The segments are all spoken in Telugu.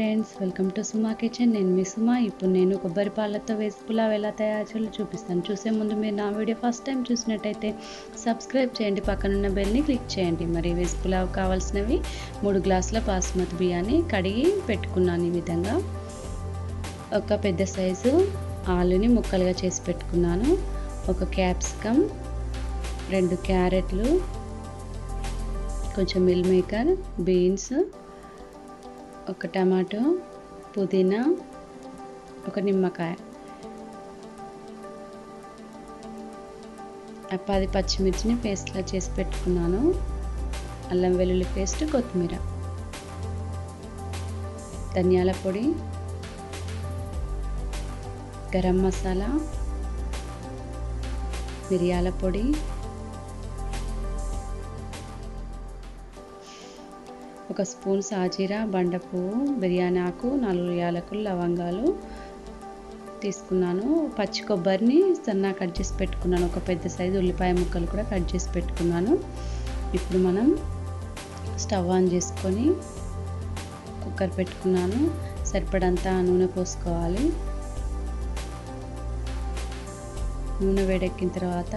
friends welcome to Suma kitchen నేను మీ సుమా ఇప్పుడు నేను కొబ్బరి పాలతో వేసి పులావ్ ఎలా తయారు చేయాలో చూపిస్తాను చూసే ముందు మీరు నా వీడియో ఫస్ట్ టైం చూసినట్టయితే సబ్స్క్రైబ్ చేయండి పక్కనున్న బెల్ని క్లిక్ చేయండి మరి వేసి పులావ్ కావాల్సినవి మూడు గ్లాసుల బాస్మతి బియ్యాన్ని కడిగి పెట్టుకున్నాను ఈ విధంగా ఒక పెద్ద సైజు ఆలుని ముక్కలుగా చేసి పెట్టుకున్నాను ఒక క్యాప్సికమ్ రెండు క్యారెట్లు కొంచెం మిల్ మేకర్ బీన్స్ ఒక టమాటో పుదీనా ఒక నిమ్మకాయ ఆ పది పచ్చిమిర్చిని పేస్ట్లా చేసి పెట్టుకున్నాను అల్లం వెల్లుల్లి పేస్ట్ కొత్తిమీర ధనియాల పొడి గరం మసాలా మిరియాల పొడి ఒక స్పూన్ సాజీరా బండ పువ్వు బిర్యానీ ఆకు నాలుగు యాలకులు లవంగాలు తీసుకున్నాను పచ్చి కొబ్బరిని సన్నా కట్ చేసి పెట్టుకున్నాను ఒక పెద్ద సైజు ఉల్లిపాయ ముక్కలు కూడా కట్ చేసి పెట్టుకున్నాను ఇప్పుడు మనం స్టవ్ ఆన్ చేసుకొని కుక్కర్ పెట్టుకున్నాను సరిపడంతా నూనె పోసుకోవాలి నూనె వేడెక్కిన తర్వాత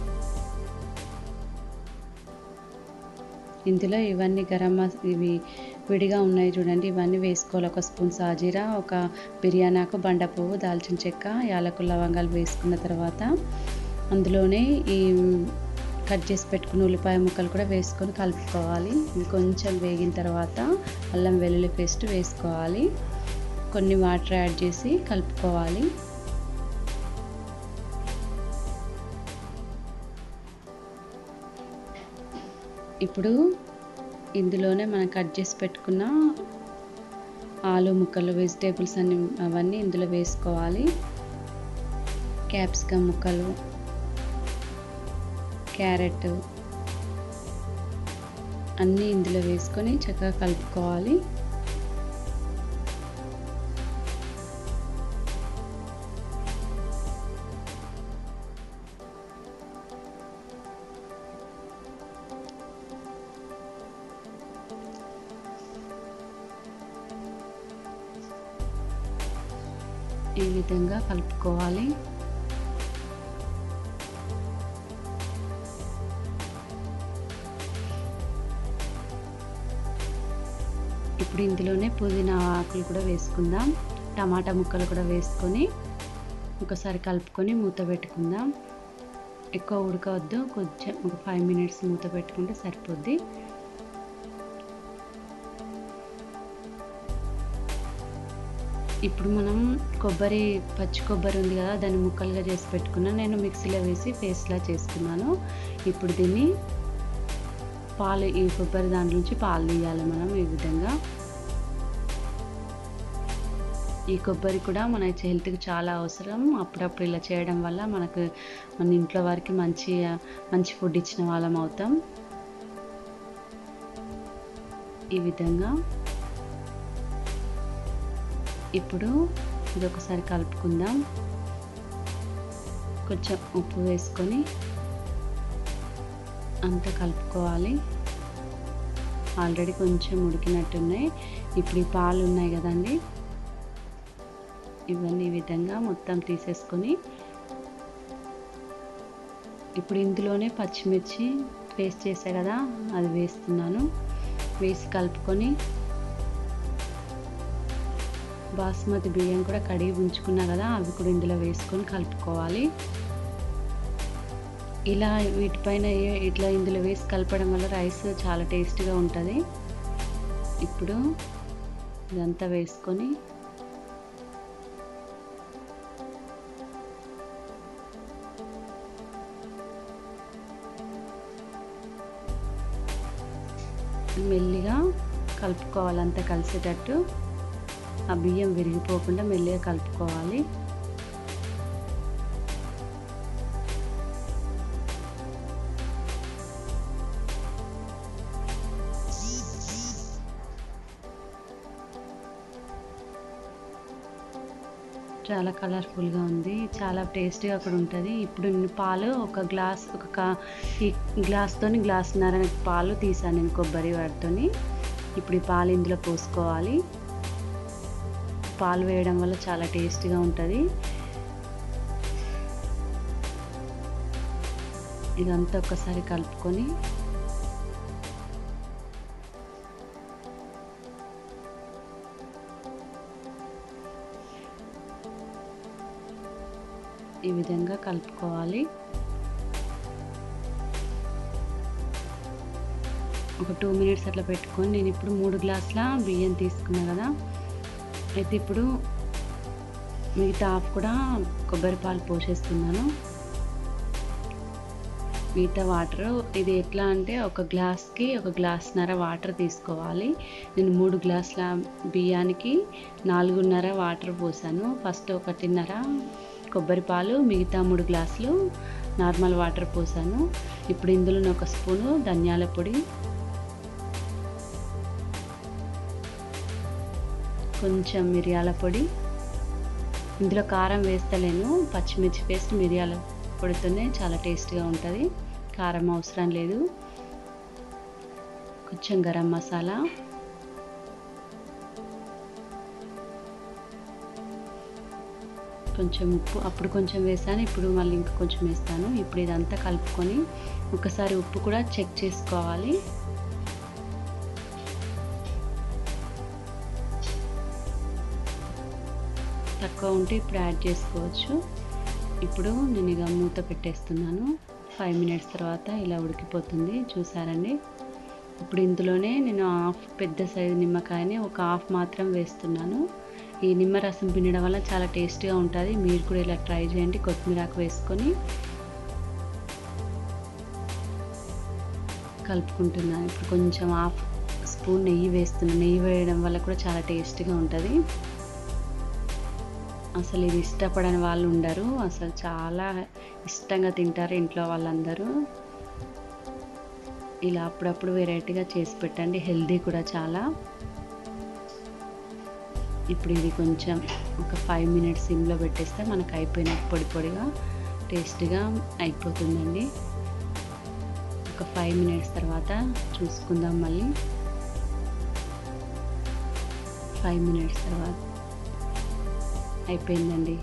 ఇందులో ఇవన్నీ గరం ఇవి విడిగా ఉన్నాయి చూడండి ఇవన్నీ వేసుకోవాలి ఒక స్పూన్ సాజీరా ఒక బిర్యానాకు బండ పువ్వు దాల్చిన చెక్క యాలకుల లవంగాలు వేసుకున్న తర్వాత అందులోనే ఈ కట్ చేసి పెట్టుకున్న ఉల్లిపాయ ముక్కలు కూడా వేసుకొని కలుపుకోవాలి ఇవి కొంచెం వేగిన తర్వాత అల్లం వెల్లుల్లి పేస్ట్ వేసుకోవాలి కొన్ని వాటర్ యాడ్ చేసి కలుపుకోవాలి ఇప్పుడు ఇందులోనే మనం కట్ చేసి పెట్టుకున్న ఆలు ముక్కలు వెజిటేబుల్స్ అన్ని అవన్నీ ఇందులో వేసుకోవాలి క్యాప్సికమ్ ముక్కలు క్యారెట్ అన్నీ ఇందులో వేసుకొని చక్కగా కలుపుకోవాలి ఈ విధంగా కలుపుకోవాలి ఇప్పుడు ఇందులోనే పుదీనా ఆకులు కూడా వేసుకుందాం టమాటా ముక్కలు కూడా వేసుకొని ఒకసారి కలుపుకొని మూత పెట్టుకుందాం ఎక్కువ ఉడకవద్దు కొంచెం ఒక ఫైవ్ మినిట్స్ మూత పెట్టుకుంటే సరిపోద్ది ఇప్పుడు మనం కొబ్బరి పచ్చి కొబ్బరి ఉంది కదా దాన్ని ముక్కలుగా చేసి పెట్టుకున్నా నేను మిక్సీలో వేసి పేస్ట్లా చేసుకున్నాను ఇప్పుడు దీన్ని పాలు ఈ కొబ్బరి దాంట్లో నుంచి పాలు తీయాలి మనం ఈ విధంగా ఈ కొబ్బరి కూడా మన హెల్త్కి చాలా అవసరం అప్పుడప్పుడు ఇలా చేయడం వల్ల మనకు మన ఇంట్లో వారికి మంచి మంచి ఫుడ్ ఇచ్చిన వాళ్ళం అవుతాం ఈ విధంగా ఇప్పుడు ఇది ఒకసారి కలుపుకుందాం కొంచెం ఉప్పు వేసుకొని అంతా కలుపుకోవాలి ఆల్రెడీ కొంచెం ఉడికినట్టున్నాయి ఇప్పుడు ఈ పాలు ఉన్నాయి కదండి ఇవన్నీ ఈ విధంగా మొత్తం తీసేసుకొని ఇప్పుడు ఇందులోనే పచ్చిమిర్చి పేస్ట్ చేసా కదా అది వేస్తున్నాను వేసి కలుపుకొని బాస్మతి బియ్యం కూడా కడిగి ఉంచుకున్నా కదా అవి కూడా ఇందులో వేసుకొని కలుపుకోవాలి ఇలా వీటిపైన ఇట్లా ఇందులో వేసి కలపడం వల్ల రైస్ చాలా టేస్ట్గా ఉంటుంది ఇప్పుడు ఇదంతా వేసుకొని మెల్లిగా కలుపుకోవాలి అంతా కలిసేటట్టు ఆ బియ్యం విరిగిపోకుండా మెల్లిగా కలుపుకోవాలి చాలా కలర్ఫుల్గా ఉంది చాలా టేస్టీగా కూడా ఉంటుంది ఇప్పుడు పాలు ఒక గ్లాస్ ఒక ఈ గ్లాస్తోని గ్లాసున్నర పాలు తీసాను నేను కొబ్బరి వాటితోని ఇప్పుడు ఈ పాలు ఇందులో పోసుకోవాలి పాలు వేయడం వల్ల చాలా టేస్ట్గా ఉంటుంది ఇదంతా ఒక్కసారి కలుపుకొని ఈ విధంగా కలుపుకోవాలి ఒక టూ మినిట్స్ అట్లా పెట్టుకొని నేను ఇప్పుడు మూడు గ్లాసుల బియ్యం తీసుకున్నా కదా అయితే ఇప్పుడు మిగతా హాఫ్ కూడా కొబ్బరి పాలు పోసేస్తున్నాను మిగతా వాటర్ ఇది ఎట్లా అంటే ఒక గ్లాస్కి ఒక గ్లాస్న్నర వాటర్ తీసుకోవాలి నేను మూడు గ్లాసుల బియ్యానికి నాలుగున్నర వాటర్ పోసాను ఫస్ట్ ఒకటిన్నర కొబ్బరి పాలు మిగతా మూడు గ్లాసులు నార్మల్ వాటర్ పోసాను ఇప్పుడు ఇందులో ఒక స్పూను ధనియాల పొడి కొంచెం మిరియాల పొడి ఇందులో కారం వేస్తలేను పచ్చిమిర్చి పేస్ట్ మిరియాల పొడితోనే చాలా టేస్ట్గా ఉంటుంది కారం అవసరం లేదు కొంచెం గరం మసాలా కొంచెం ఉప్పు అప్పుడు కొంచెం వేసాను ఇప్పుడు మళ్ళీ ఇంకా కొంచెం వేస్తాను ఇప్పుడు ఇదంతా కలుపుకొని ఒకసారి ఉప్పు కూడా చెక్ చేసుకోవాలి తక్కువ ఉంటే ఇప్పుడు యాడ్ చేసుకోవచ్చు ఇప్పుడు నేను ఇక మూత పెట్టేస్తున్నాను ఫైవ్ మినిట్స్ తర్వాత ఇలా ఉడికిపోతుంది చూసారండి ఇప్పుడు ఇందులోనే నేను హాఫ్ పెద్ద సైజు నిమ్మకాయని ఒక హాఫ్ మాత్రం వేస్తున్నాను ఈ నిమ్మరసం పిండడం వల్ల చాలా టేస్ట్గా ఉంటుంది మీరు కూడా ఇలా ట్రై చేయండి కొత్తిమీరాకు వేసుకొని కలుపుకుంటున్నాను ఇప్పుడు కొంచెం హాఫ్ స్పూన్ నెయ్యి వేస్తున్నాను నెయ్యి వేయడం వల్ల కూడా చాలా టేస్ట్గా ఉంటుంది అసలు ఇది ఇష్టపడని వాళ్ళు ఉండరు అసలు చాలా ఇష్టంగా తింటారు ఇంట్లో వాళ్ళందరూ ఇలా అప్పుడప్పుడు వెరైటీగా చేసి పెట్టండి హెల్దీ కూడా చాలా ఇప్పుడు ఇది కొంచెం ఒక ఫైవ్ మినిట్స్ సిమ్లో పెట్టేస్తే మనకు అయిపోయిన పొడి పొడిగా టేస్ట్గా అయిపోతుందండి ఒక ఫైవ్ మినిట్స్ తర్వాత చూసుకుందాం మళ్ళీ ఫైవ్ మినిట్స్ తర్వాత అయిపోయిందండి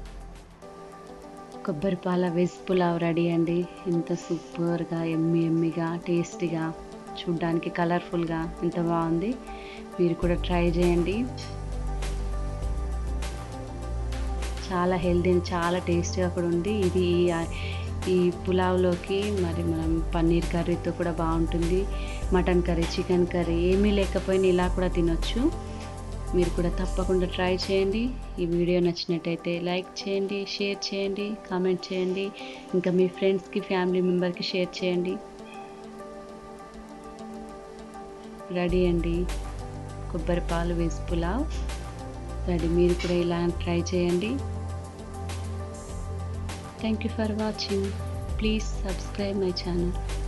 కొబ్బరి పాల వెజ్ పులావ్ రెడీ అండి ఎంత సూపర్గా ఎమ్మి ఎమ్మిగా టేస్టీగా చూడ్డానికి కలర్ఫుల్గా ఎంత బాగుంది మీరు కూడా ట్రై చేయండి చాలా హెల్దీ చాలా టేస్టీగా కూడా ఉంది ఇది ఈ పులావ్లోకి మరి మనం పన్నీర్ కర్రీతో కూడా బాగుంటుంది మటన్ కర్రీ చికెన్ కర్రీ ఏమీ లేకపోయినా ఇలా కూడా తినొచ్చు మీరు కూడా తప్పకుండా ట్రై చేయండి ఈ వీడియో నచ్చినట్టయితే లైక్ చేయండి షేర్ చేయండి కామెంట్ చేయండి ఇంకా మీ ఫ్రెండ్స్కి ఫ్యామిలీ మెంబర్కి షేర్ చేయండి రెడీ అండి కొబ్బరి పాలు వేసి పులావ్ రెడీ మీరు కూడా ఇలా ట్రై చేయండి thank you for watching please subscribe my channel